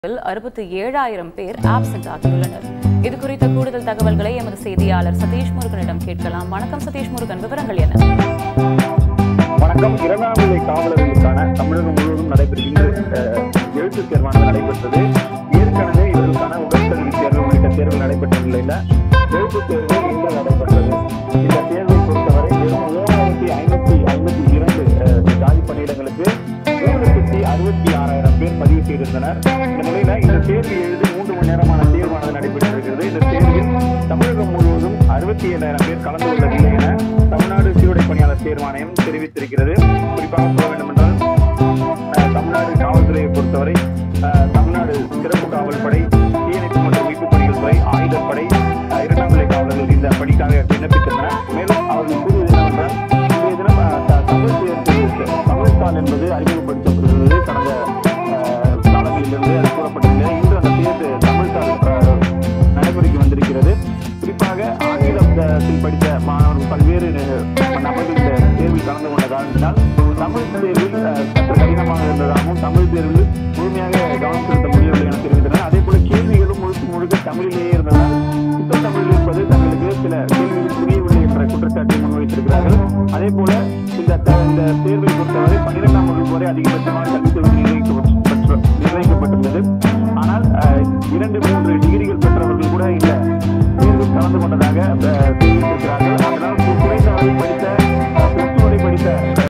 அறுபத்தி ஏழாயிரம் பேர் ஆப்சென்ட் ஆகியுள்ளனர் இது குறித்த கூடுதல் தகவல்களை எமது செய்தியாளர் சதீஷ் முருகனிடம் கேட்கலாம் வணக்கம் சதீஷ் முருகன் விவரங்கள் என்ன வணக்கம் இரண்டாம் நிலை காவலர்களுக்கான தமிழகம் முழுவதும் நடைபெறுகின்ற அஹ், எழுத்துத் தேர்வானது நடைபெற்றது ஏற்கனவே இவர்களுக்கான உடற்தகுதி தேர்வு உள்ளிட்ட தேர்வு நடைபெற்ற நிலையில எழுத்துத் தேர்வு இன்று நடைபெற்றது இந்த தேர்வை பொறுத்தவரை வெறும் ஏழாயிரத்தி ஐநூத்தி ஐம்பத்தி இரண்டு அஹ், காலி பணியிடங்களுக்கு மூணு லட்சத்தி அறுபத்தி ஆறாயிரம் பேர் பதிவு செய்திருந்தனர் இந்த நிலையில இந்த தேர்வு எழுதி மூன்று மணி நேரமான தேர்வானது நடைபெற்றிருக்கிறது இந்த தேர்வில் தமிழகம் முழுவதும் அறுபத்தி ஏழாயிரம் பேர் கலந்து கொள்ளவில்லை என தமிழ்நாடு சீருடை பணியாளர் தேர்வாணையம் தெரிவித்திருக்கிறது குறிப்பாக சொல்ல வேண்டுமென்றால் அஹ், தமிழ்நாடு காவல்துறையை பொறுத்தவரை அஹ், தமிழ்நாடு சிறப்பு காவல் படை தீயணைப்பு மற்றும் மீட்பு பணிகள் துறை ஆயுதப்படை அஹ், இரண்டாம் நிலை காவலர்கள் இந்த பணிக்காக விண்ணப்பித்திருந்தனர் மேலும் அவர்கள் கூறியது என்னவென்றால் இன்றைய தினம் அஹ், த- தமிழ் தேர்வு தமிழ் தாள் என்பது அறிமுகப்படுத்தப்படுகிறது கடந்த அஹ், காலங்களிலிருந்து அது கூறப்பட்டிருக்கிறது இன்று அந்த தேர்வு தமிழ் தாள் அஹ், நடைமுறைக்கு வந்திருக்கிறது குறிப்பாக ஆங்கிலத்தில் படித்த மாணவர்கள் பல்வேறு நபர்கள் இந்த தேர்வில் கலந்து கொண்ட காரணத்தினால் தமிழ் தேர்வில் அஹ், சற்று கடினமாக இருந்ததாகவும் தமிழ் தேர்வில் முழுமையாக கவனம் செலுத்த முடியவில்லை என தெரிவித்தனர் அதே போல கேள்விகளும் முழுக்க முழுக்க தமிழிலேயே இருந்ததால் சுத்த தமிழ் இருப்பது தங்களுக்கு சில கேள்விகள் புரியவில்லை என்ற குற்றச்சாட்டை முன்வைத்திருக்கிறார்கள் அதே போல இந்த த- இந்த தேர்வை பொறுத்தவரை பன்னிரெண்டாம் வகுப்பு வரை அதிகபட்சமாக கல்வி தொகுதிகளை